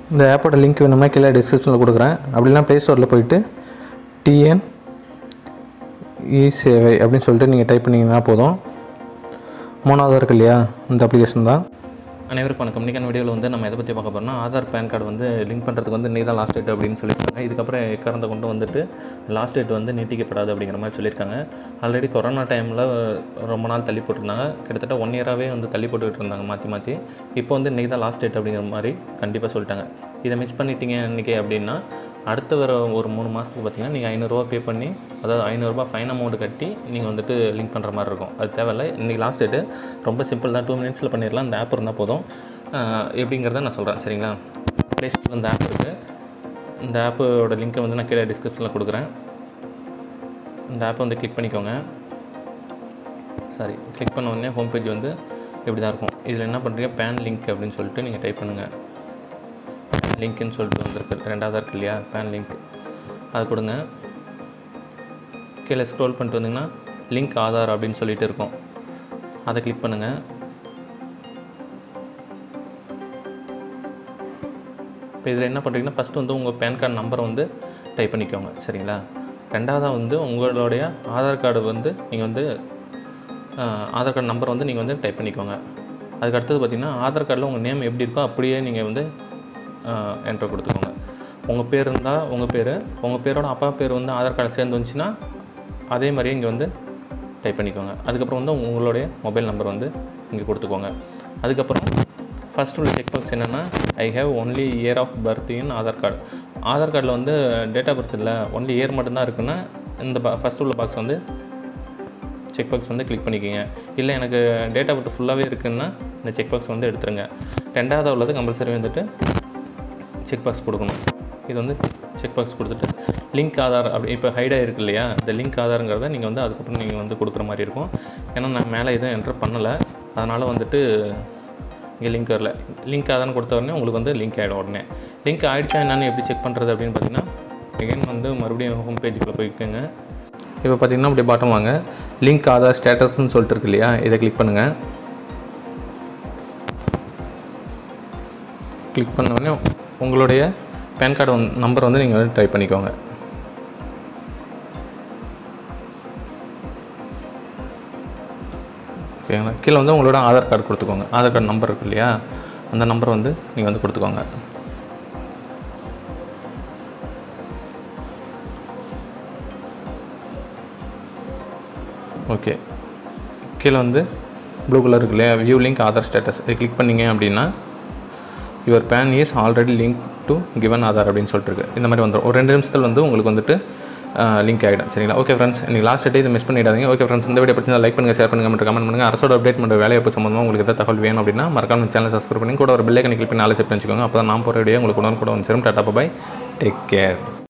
இந்த ஆப்போட லிங்க் வேணும்னா கீழே டிஸ்கிரிப்ஷனில் கொடுக்குறேன் அப்படிலாம் ப்ளே ஸ்டோரில் போயிட்டு டிஎன் இ சேவை அப்படின்னு சொல்லிட்டு நீங்கள் டைப் பண்ணிங்கன்னா போதும் மூணாவது இருக்கு இல்லையா இந்த அப்ளிகேஷன் தான் அனைவருக்கும் வணக்கம் இன்றைக்கான வீடியோவில் வந்து நம்ம எதை பற்றி பார்க்க போகிறோம்னா ஆதார் பேன் கார்டு வந்து லிங்க் பண்ணுறதுக்கு வந்து நீ தான் லாஸ்ட் டேட் அப்படின்னு சொல்லியிருக்காங்க இதுக்கப்புறம் எக்காரணத்தை கொண்டு வந்துட்டு லாஸ்ட் டேட் வந்து நீட்டிக்கப்படாது அப்படிங்கிற மாதிரி சொல்லியிருக்காங்க ஆல்ரெடி கொரோனா டைமில் ரொம்ப நாள் தள்ளி போட்டிருந்தாங்க கிட்டத்தட்ட ஒன் இயராகவே வந்து தள்ளி போட்டுக்கிட்டு இருந்தாங்க மாற்றி மாற்றி இப்போ வந்து இன்றைக்கி தான் லாஸ்ட் டேட் அப்படிங்கிற மாதிரி கண்டிப்பாக சொல்லிட்டாங்க இதை மிஸ் பண்ணிட்டீங்க இன்றைக்கி அப்படின்னா அடுத்த வர ஒரு மூணு மாதத்துக்கு பார்த்தீங்கன்னா நீங்கள் ஐநூறுரூவா பே பண்ணி அதாவது ஐநூறுரூபா ஃபைன் அமௌண்ட் கட்டி நீங்கள் வந்துட்டு லிங்க் பண்ணுற மாதிரி இருக்கும் அது தேவையில்லை இன்றைக்கி லாஸ்ட் டேட்டு ரொம்ப சிம்பிள் தான் டூ மினிட்ஸில் பண்ணிடலாம் இந்த ஆப் இருந்தால் போதும் ஆஹ் எப்படிங்கிறத நான் சொல்கிறேன் சரிங்களா ப்ளே ஸ்டோரில் இந்த ஆப் இருக்குது இந்த ஆப்போட லிங்க்கை வந்து நான் கீழே டிஸ்கிரிப்ஷனில் கொடுக்குறேன் இந்த ஆப்பை வந்து கிளிக் பண்ணிக்கோங்க சாரி கிளிக் பண்ண உடனே ஹோம் பேஜ் வந்து இப்படி தான் இருக்கும் இதில் என்ன பண்ணுறீங்க பேன் லிங்க் அப்படின்னு சொல்லிட்டு நீங்கள் டைப் பண்ணுங்கள் லிங்க்னு சொல்லிட்டு வந்திருக்கு ரெண்டாவது இருக்கு இல்லையா பேன் லிங்க் அது கொடுங்க கீழே ஸ்க்ரோல் பண்ணிட்டு வந்தீங்கன்னா லிங்க் ஆதார் அப்படின்னு சொல்லிட்டு இருக்கும் அதை கிளிக் பண்ணுங்கள் இப்போ இதில் என்ன பண்ணுறீங்கன்னா ஃபஸ்ட்டு வந்து உங்கள் பேன் கார்டு நம்பரை வந்து டைப் பண்ணிக்கோங்க சரிங்களா ரெண்டாவதாக வந்து உங்களுடைய ஆதார் கார்டு வந்து நீங்கள் வந்து ஆஹ், ஆதார் கார்டு நம்பர் வந்து நீங்கள் வந்து டைப் பண்ணிக்கோங்க அதுக்கு அடுத்தது பார்த்தீங்கன்னா ஆதார் கார்டில் உங்கள் நேம் எப்படி இருக்கோ அப்படியே நீங்கள் வந்து என்ட்ரு கொடுத்துக்கோங்க உங்கள் பேர் இருந்தால் உங்கள் பேர் உங்கள் பேரோட அப்பா பேர் வந்து ஆதார் கார்டு சேர்ந்து வந்துச்சுன்னா அதே மாதிரியே இங்கே வந்து டைப் பண்ணிக்கோங்க அதுக்கப்புறம் வந்து உங்களுடைய மொபைல் நம்பர் வந்து இங்கே கொடுத்துக்கோங்க அதுக்கப்புறம் ஃபர்ஸ்ட் உள்ள செக் பாக்ஸ் என்னென்னா I have only year of birth in Aadhaar card Aadhaar கார்டில் வந்து டேட் ஆஃப் பர்த் இல்லை ஒன்லி இயர் மட்டும்தான் இருக்குன்னா இந்த பா ஃபஸ்ட் உள்ள பாக்ஸ் வந்து செக் பாக்ஸ் வந்து கிளிக் பண்ணிக்கோங்க இல்லை எனக்கு டேட் ஆஃப் பர்த் ஃபுல்லாகவே இருக்குன்னா இந்த செக் பாக்ஸ் வந்து எடுத்துருங்க ரெண்டாவது உள்ளது கம்பல்சரி வந்துட்டு செக் பாக்ஸ் கொடுக்கணும் இது வந்து செக் பாக்ஸ் கொடுத்துட்டு லிங்க் ஆதார் அப்படி இப்போ ஹைடாக இருக்கு இல்லையா இந்த லிங்க் ஆதாருங்கிறத நீங்கள் வந்து அதுக்கப்புறம் நீங்கள் வந்து கொடுக்குற மாதிரி இருக்கும் ஏன்னா நான் மேலே எதுவும் என்டர் பண்ணலை அதனால் வந்துட்டு இங்கே லிங்க் வரல லிங்க் ஆதாரம் கொடுத்த உடனே உங்களுக்கு வந்து லிங்க் ஆகிடும் உடனே லிங்க் ஆகிடுச்சா என்னன்னு எப்படி செக் பண்ணுறது அப்படின்னு பார்த்தீங்கன்னா எகைன் வந்து மறுபடியும் ஹோம் பேஜுக்குள்ளே போய்க்கோங்க இப்போ பார்த்தீங்கன்னா அப்படி பாட்டம் வாங்க லிங்க் ஆதார் ஸ்டேட்டஸ்னு சொல்லிட்டு இருக்கு இல்லையா இதை கிளிக் பண்ணுங்கள் கிளிக் பண்ண உடனே உங்களுடைய பேன் கார்டு வந்து நம்பர் வந்து நீங்கள் வந்து டைப் பண்ணிக்கோங்க ஓகேங்களா கீழே வந்து உங்களோட ஆதார் கார்டு கொடுத்துக்கோங்க ஆதார் கார்டு நம்பர் இருக்கு இல்லையா அந்த நம்பர் வந்து நீங்கள் வந்து கொடுத்துக்கோங்க ஓகே கீழே வந்து ப்ளூ கலர் இருக்கு இல்லையா வியூ லிங்க் ஆதார் ஸ்டேட்டஸ் இதை கிளிக் பண்ணீங்க அப்படின்னா your PAN is already link to given Aadhaar அப்படின்னு சொல்லிட்டு இருக்கு இந்த மாதிரி வந்துடும் ஒரு ரெண்டு நிமிஷத்தில் வந்து உங்களுக்கு வந்துட்டு லிங்க் ஆகிடும் சரிங்களா ஓகே ஃப்ரெண்ட்ஸ் இன்னைக்கு லாஸ்ட் டே இதை மிஸ் பண்ணிடாதீங்க ஓகே ஃப்ரெண்ட்ஸ் இந்த வீடியோ பற்றி லைக் பண்ணுங்கள் ஷேர் பண்ணுங்கள் மற்றும் கமெண்ட் பண்ணுங்கள் அரசோட அப்டேட் பண்ணுற வேலையை சம்மந்தமாக உங்களுக்கு எதாவது தகவல் வேணும் அப்படின்னா மறக்காம சேனல் சப்ஸ்கிரைப் பண்ணி கூட ஒரு பெல்லைக்கனை கிளிக் பண்ணி நாலு செட் வச்சுக்கோங்க அப்போ தான் நான் போகிற வீடியோ உங்களுக்கு உடனே கூட வந்து சேரும் டாட்டா பாய் டேக் கேர்